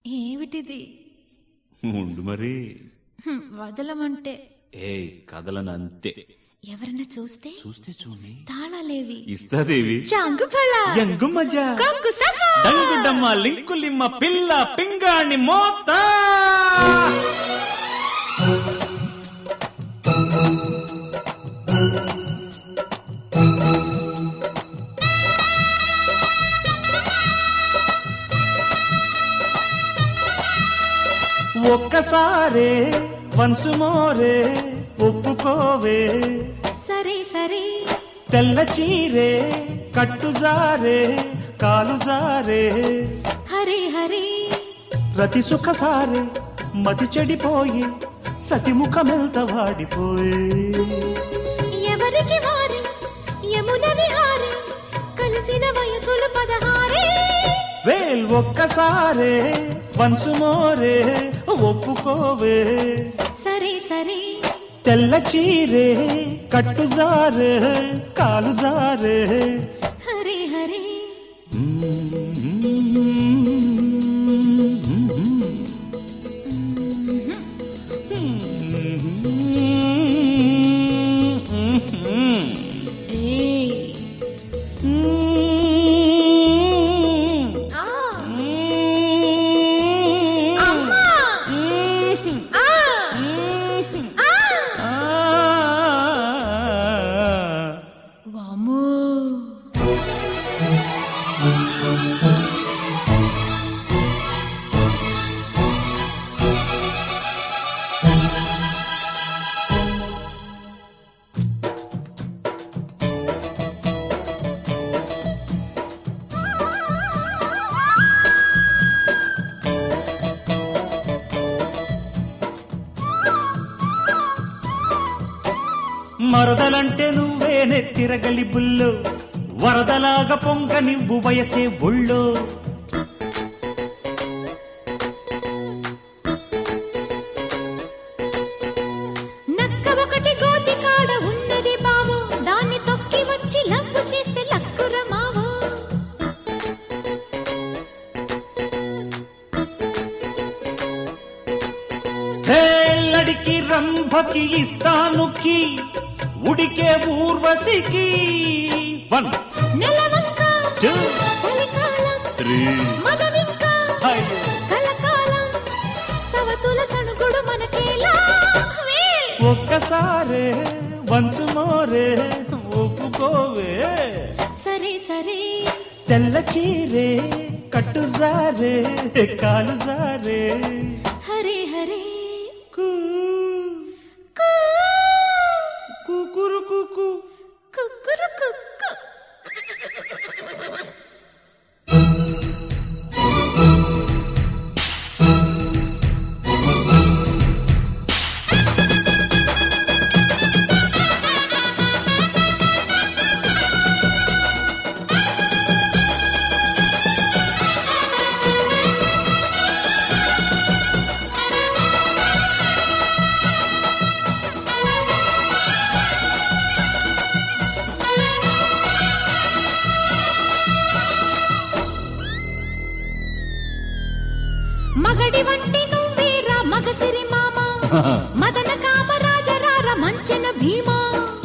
ఏమిటిది ఉండు మరి హ్మ్, వదలమంటే ఏ కదలనంతే ఎవరన్నా చూస్తే చూస్తే చూని తాళాలేవి ఇస్తాదేవి చాంగు ఫళ ఎంగు మజా కొంగు సఫా డంగుడమ్మ లింకులిమ్మ పిల్ల పింగాణి మోత ఒక్కసారే వన్స్ మోరే ఒప్పుకోవే సరే సరే తెల్ల చీరే కట్టుజారే కాలు జారే హరే హరే రతి సుఖసారే మతి చెడిపోయి సతిముఖమెల్త వాడిపోయే ఎవరికి వారి యమున విహారి కలిసిన వయసులు పదహారే వేల్ ఒక్కసారే వన్స్ మోరే ఒప్పుకోవే సరే సరే తెల్ల చీరే కట్టుజారే కాలు జారే హరే హరే ఏయ్ ఆ అమ్మా ఆ ఆ వామ్మో మరదలంటే నువ్వేనే తిరగలి బుల్లో వరదలాగా పొంగ నివ్వు వయసే ఒళ్ళో నక్క ఒకటి గోతి కాడ ఉన్నది బావు దాన్ని తొక్కి వచ్చి లవ్వు చేస్తే లక్కుర మావు హేళ్ళడికి రంభకి ఇస్తానుకి ఉడికే ఊర్వశికి వన్ నెలవంక టూ చలికాలం త్రీ మగవింక కలకాలం సవతుల సణుగుడు మనకేలా వేల్. ఒక్కసారే వన్స్ మోరే ఒప్పుకోవే సరే సరే తెల్ల చీరే కట్టు జారే కాలు జారే హరే హరే కూ కూ కుకురు కుకు కుక్కురు కుక్కు మగడి వంటి నువ్వేరా మగసిరి మామ మదన కామరాజరార మంచన భీమా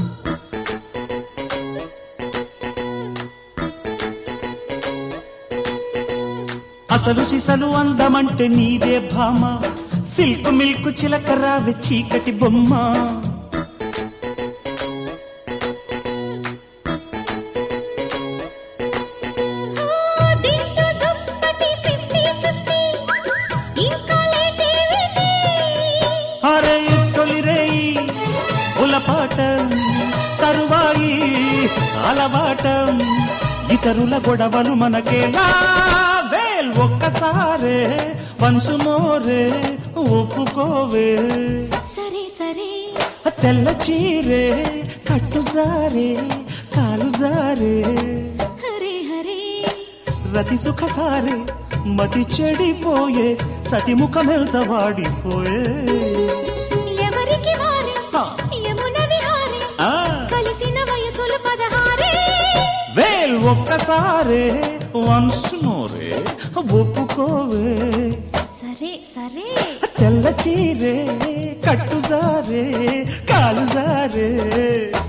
అసలు సిసలు అందమంటే నీదే భామ సిల్క్ మిల్క్ చిలక రావే చీకటి బొమ్మ ఓ దిండు దుప్పటి 50 50 ఇంకా లేదేవిటి అరే తొలి రేయి ఉలపాటం తరువాయి అలవాటం ఇతరుల గొడవలు మనకేలా వేల్ ఒక్కసారే వన్సు మోరే ఒప్పుకోవే సరే సరే తెల్ల చీరే కట్టు జారే కాలు జారే హరే హరే రతి సుఖ సారే మతి చెడిపోయే సతిముఖమెల్త వాడిపోయే ఎవరికి వారే హా. యమున విహారే ఆ, కలిసిన వయసులు పదహారే వేల్ ఒక్కసారే వన్స్ మోరే ఒప్పుకోవే కట్టు జారే కాలు జారే